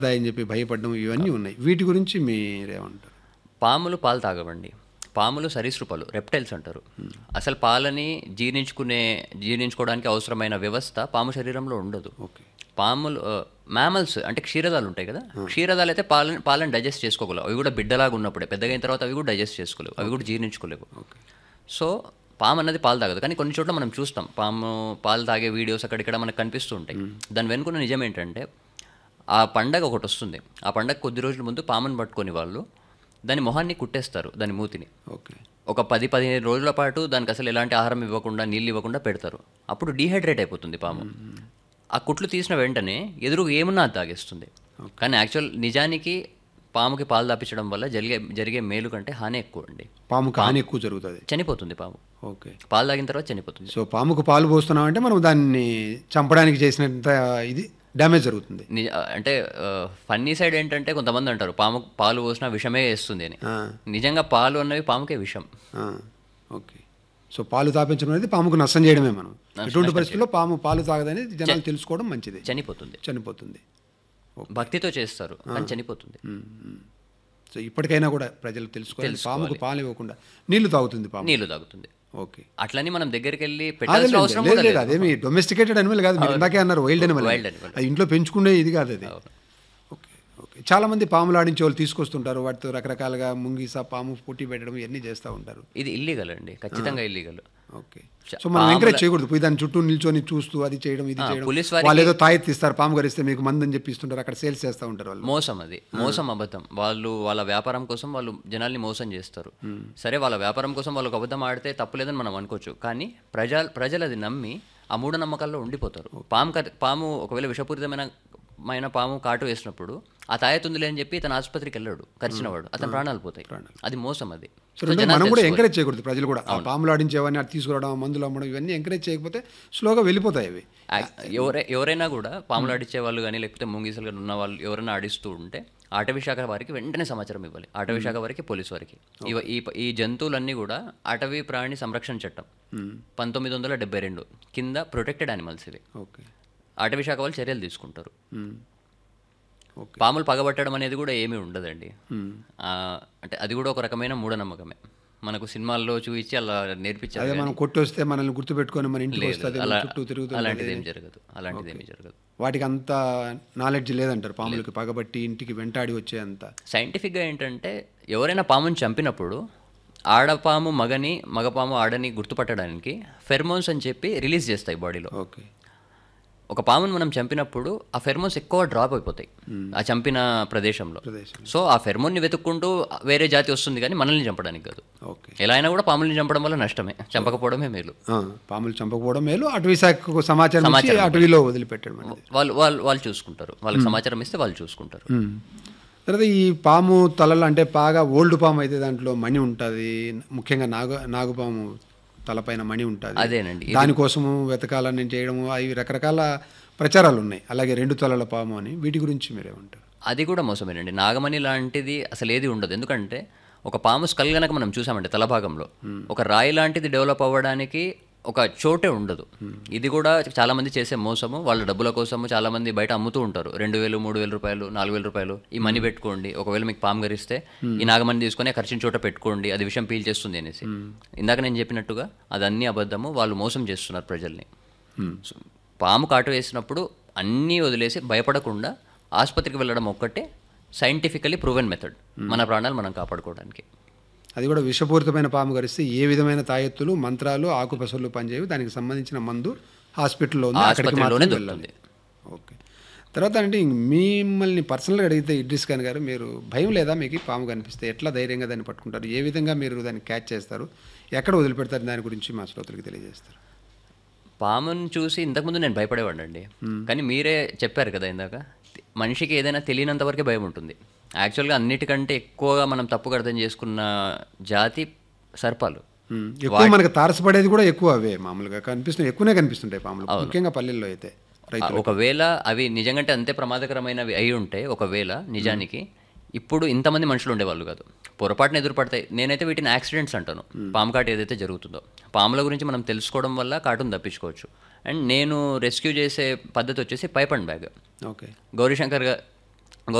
అని చెప్పి భయపడడం ఇవన్నీ ఉన్నాయి వీటి గురించి మీరేమంటారు పాములు పాలు తాగవండి పాములు సరీసృపాలు రెప్టైల్స్ అంటారు అసలు పాలని జీర్ణించుకునే జీర్ణించుకోవడానికి అవసరమైన వ్యవస్థ పాము శరీరంలో ఉండదు ఓకే పాములు మ్యామల్స్ అంటే క్షీరదాలు ఉంటాయి కదా క్షీరదాలు అయితే పాలని పాలను డైజెస్ట్ చేసుకోగలవు అవి కూడా బిడ్డలాగా ఉన్నప్పుడే పెద్దగా అయిన తర్వాత అవి కూడా డైజెస్ట్ చేసుకోలేవు అవి కూడా జీర్ణించుకోలేవు సో పాము అన్నది పాలు తాగదు కానీ కొన్ని చోట్ల మనం చూస్తాం పాము పాలు తాగే వీడియోస్ అక్కడిక్కడ మనకు కనిపిస్తూ ఉంటాయి దాని వెనుకున్న నిజం ఏంటంటే ఆ పండగ ఒకటి వస్తుంది ఆ పండగ కొద్ది రోజుల ముందు పాముని పట్టుకొని వాళ్ళు దాని మొహాన్ని కుట్టేస్తారు దాని మూతిని ఓకే ఒక పది పదిహేను రోజుల పాటు దానికి అసలు ఎలాంటి ఆహారం ఇవ్వకుండా నీళ్ళు ఇవ్వకుండా పెడతారు అప్పుడు డీహైడ్రేట్ అయిపోతుంది పాము ఆ కుట్లు తీసిన వెంటనే ఎదురు ఏమున్నా అది తాగేస్తుంది కానీ యాక్చువల్ నిజానికి పాముకి పాలు తాపించడం వల్ల జరిగే జరిగే మేలు కంటే హాని ఎక్కువ అండి పాముకు హాని ఎక్కువ జరుగుతుంది చనిపోతుంది పాము ఓకే పాలు తాగిన తర్వాత చనిపోతుంది సో పాముకు పాలు పోస్తున్నామంటే మనం దాన్ని చంపడానికి చేసినంత ఇది డ్యామేజ్ జరుగుతుంది నిజ అంటే ఫన్నీ సైడ్ ఏంటంటే కొంతమంది అంటారు పాము పాలు పోసినా విషమే వేస్తుంది అని ఆ, నిజంగా పాలు అన్నవి పాముకే విషం ఆ, ఓకే సో పాలు తాపించడం అనేది పాముకు నష్టం చేయడమే మనం ఎటువంటి పరిస్థితుల్లో పాము పాలు తాగదని జనాలు తెలుసుకోవడం మంచిది చనిపోతుంది చనిపోతుంది భక్తితో చేస్తారు కానీ చనిపోతుంది ఉమ్, ఉమ్. సో ఇప్పటికైనా కూడా ప్రజలు తెలుసుకోవాలి పాముకు పాలు ఇవ్వకుండా నీళ్లు తాగుతుంది పాము నీళ్లు తాగుతుంది ఓకే అట్లని మనం దగ్గరికి వెళ్ళి అదే పెట్టాల్సిన లేదు, అవసరం లేదు కూడా లేదు లేదు అదేమి డొమెస్టికేటెడ్ అనిమల్ కాదు మీరు ఇందాకే అన్నారు వైల్డ్ అనిమల్ Wild animal. అది ఇంట్లో పెంచుకునే ఇది కాదు అది ఓకే ఓకే చాలా మంది పాములు ఆడించే వాళ్ళు తీసుకొస్తుంటారు వాటితో రకరకాలుగా ముంగిస పాము పుట్టి పెట్టడం ఇవన్నీ చేస్తూ ఉంటారు ఇది ఇల్లీగల్ అండి ఖచ్చితంగా ఇల్లీగల్ ఓకే సో మనం ఎంకరేజ్ చేయకూడదు పోయి దాని చుట్టూ నిల్చొని చూస్తూ అది చేయడం ఇది చేయడం పోలీస్ వారికి- వాళ్ళు ఏదో తాయెత్తు ఇస్తారు పాము గరిస్తే మీకు మంది అని చెప్పి ఇస్తుంటారు అక్కడ సేల్స్ చేస్తూ ఉంటారు వాళ్ళు మోసం అది మోసం అబద్ధం వాళ్ళు వాళ్ళ వ్యాపారం కోసం వాళ్ళు జనాల్ని మోసం చేస్తారు సరే వాళ్ళ వ్యాపారం కోసం వాళ్ళకి అబద్ధం ఆడితే తప్పులేదని మనం అనుకోవచ్చు కానీ ప్రజ ప్రజలు అది నమ్మి ఆ మూఢనమ్మకాల్లో ఉండిపోతారు పాము కథ పాము ఒకవేళ విషపూరితమైన మైన పాము కాటు వేసినప్పుడు ఆ తాయెత్తుందిలే అని చెప్పి తన ఆసుపత్రికి వెళ్ళాడు కరిచినవాడు అతని ప్రాణాలు పోతాయి అది మోసం అది సో రెండో మనం కూడా ఎంకరేజ్ చేయకూడదు ప్రజలు కూడా ఆ పాములు ఆడించేవన్నీ అది తీసుకురావడం మందులు అమ్మడం ఇవన్నీ ఎంకరేజ్ చేయకపోతే స్లోగా వెళ్ళిపోతాయి అవి యాక్- ఎవరై ఎవరైనా కూడా పాములు ఆడించే వాళ్ళు కానీ లేకపోతే ముంగిసలు కానీ ఉన్న వాళ్ళు ఎవరైనా ఆడిస్తూ ఉంటే అటవీ శాఖ వారికి వెంటనే సమాచారం ఇవ్వాలి అటవీ శాఖ వారికి పోలీస్ వారికి ఇవ ఈ ప- ఈ జంతువులన్నీ కూడా అటవీ ప్రాణి సంరక్షణ చట్టం పంతొమ్మిది వందల డెబ్బై రెండు కింద ప్రొటెక్టెడ్ యానిమల్స్ ఇవి ఓకే అటవీ శాఖ వాళ్ళు చర్యలు తీసుకుంటారు మ్మ్. ఓకే పాములు పగబట్టడం అనేది కూడా ఏమీ ఉండదండి ఆ, అంటే అది కూడా ఒక రకమైన మూఢనమ్మకమే మనకు సినిమాల్లో చూపించి అలా నేర్పించారు అదే మనం కొట్టి వస్తే మనల్ని గుర్తుపెట్టుకొని మన ఇంటికి వస్తే అది అలా చుట్టూ తిరుగుతుంది అలాంటిది ఏమి జరగదు అలాంటిది ఏమీ జరగదు వాటికి అంత నాలెడ్జ్ లేదంటారు పాములకి పగబట్టి ఇంటికి వెంటాడి వచ్చే అంత సైంటిఫిక్గా ఏంటంటే ఎవరైనా పాముని చంపినప్పుడు ఆడపాము మగని మగపాము ఆడని గుర్తుపట్టడానికి ఫెర్మోన్స్ అని చెప్పి రిలీజ్ చేస్తాయి బాడీలో ఓకే ఒక పాముని మనం చంపినప్పుడు ఆ ఫెర్మోన్స్ ఎక్కువ డ్రాప్ అయిపోతాయి ఆ చంపిన ప్రదేశంలో ప్రదేశం సో ఆ ఫెర్మోన్ని వెతుక్కుంటూ వేరే జాతి వస్తుంది కానీ మనల్ని చంపడానికి కాదు ఓకే ఎలా అయినా కూడా పాముల్ని చంపడం వల్ల నష్టమే చంపకపోవడమే మేలు ఆ, పాములు చంపకపోవడం మేలు అటవీ శాఖకు సమాచారం ఇచ్చి అటవీలో వదిలిపెట్టడం అనేది వాళ్ళు వాళ్ళు వాళ్ళు చూసుకుంటారు వాళ్ళకి సమాచారం ఇస్తే వాళ్ళు చూసుకుంటారు మ్మ్. తర్వాత ఈ పాము తలలు అంటే బాగా ఓల్డ్ పాము అయితే దాంట్లో మణి ఉంటుంది ముఖ్యంగా నాగు నాగుపాము తలపైన మణి ఉంటుంది అదేనండి దానికోసము వెతకాలని చేయడము అవి రకరకాల ప్రచారాలు ఉన్నాయి అలాగే రెండు తలల పాము అని వీటి గురించి మీరేమంటారు అది కూడా మోసమేనండి నాగమణి లాంటిది అసలు ఏది ఉండదు ఎందుకంటే ఒక పాము స్కల్ గనక మనం చూసామంటే తల భాగంలో ఒక రాయి లాంటిది డెవలప్ అవ్వడానికి ఒక చోటే ఉండదు ఇది కూడా చాలా మంది చేసే మోసము వాళ్ళ డబ్బుల కోసము చాలా మంది బయట అమ్ముతూ ఉంటారు రెండు వేలు మూడు వేల రూపాయలు నాలుగు వేల రూపాయలు ఈ మనీ పెట్టుకోండి ఒకవేళ మీకు పాము గరిస్తే ఈ నాగమణి తీసుకొని ఖర్చిన చోట పెట్టుకోండి అది విషయం పీల్చేస్తుంది అనేసి ఇందాక నేను చెప్పినట్టుగా అదన్నీ అబద్ధము వాళ్ళు మోసం చేస్తున్నారు ప్రజల్ని సో, పాము కాటు వేసినప్పుడు అన్నీ వదిలేసి భయపడకుండా ఆసుపత్రికి వెళ్ళడం ఒక్కటే సైంటిఫికలీ ప్రూవెన్ మెథడ్ మన ప్రాణాలు మనం కాపాడుకోవడానికి అది కూడా విషపూరితమైన పాము గరిస్తే ఏ విధమైన తాయెత్తులు మంత్రాలు ఆకుపసర్లు పనిచేయవు దానికి సంబంధించిన మందు హాస్పిటల్లో ఉంది అక్కడికి ఆసుపత్రిలోనే మాత్రం వెళ్ళాలి దొరుకుతుంది ఓకే తర్వాత అంటే ఇంక మిమ్మల్ని పర్సనల్గా అడిగితే ఇడ్రిస్ ఖాన్ గారు మీరు భయం లేదా మీకు ఈ పాము కనిపిస్తే ఎట్లా ధైర్యంగా దాన్ని పట్టుకుంటారు ఏ విధంగా మీరు దాన్ని క్యాచ్ చేస్తారు ఎక్కడ వదిలిపెడతారు దాని గురించి మా శ్రోతలకు తెలియజేస్తారు పాముని చూసి ఇంతకుముందు నేను భయపడేవాడండి కానీ మీరే చెప్పారు కదా ఇందాక మనిషికి ఏదైనా తెలియనంత వరకే భయం ఉంటుంది యాక్చువల్గా అన్నిటికంటే ఎక్కువగా మనం తప్పుగా అర్థం చేసుకున్న జాతి సర్పాలు మ్మ్. ఎక్కువ మనకు తారసపడేది కూడా ఎక్కువ అవే మామూలుగా కనిపిస్తున్నాయి ఎక్కువనే కనిపిస్తుంటాయి పాములు ముఖ్యంగా పల్లెల్లో అయితే రైతు ఒకవేళ అవి నిజంగానే అంతే ప్రమాదకరమైనవి అయి ఉంటే ఒకవేళ నిజానికి ఇప్పుడు ఇంతమంది మనుషులు ఉండేవాళ్ళు కాదు పొరపాటున ఎదురుపడతాయి నేనైతే వీటిని యాక్సిడెంట్స్ అంటాను పాము కాటు ఏదైతే జరుగుతుందో పాముల గురించి మనం తెలుసుకోవడం వల్ల కాటును తప్పించుకోవచ్చు అండ్ నేను రెస్క్యూ చేసే పద్ధతి వచ్చేసి pipe and bag okay Gaurishankar గా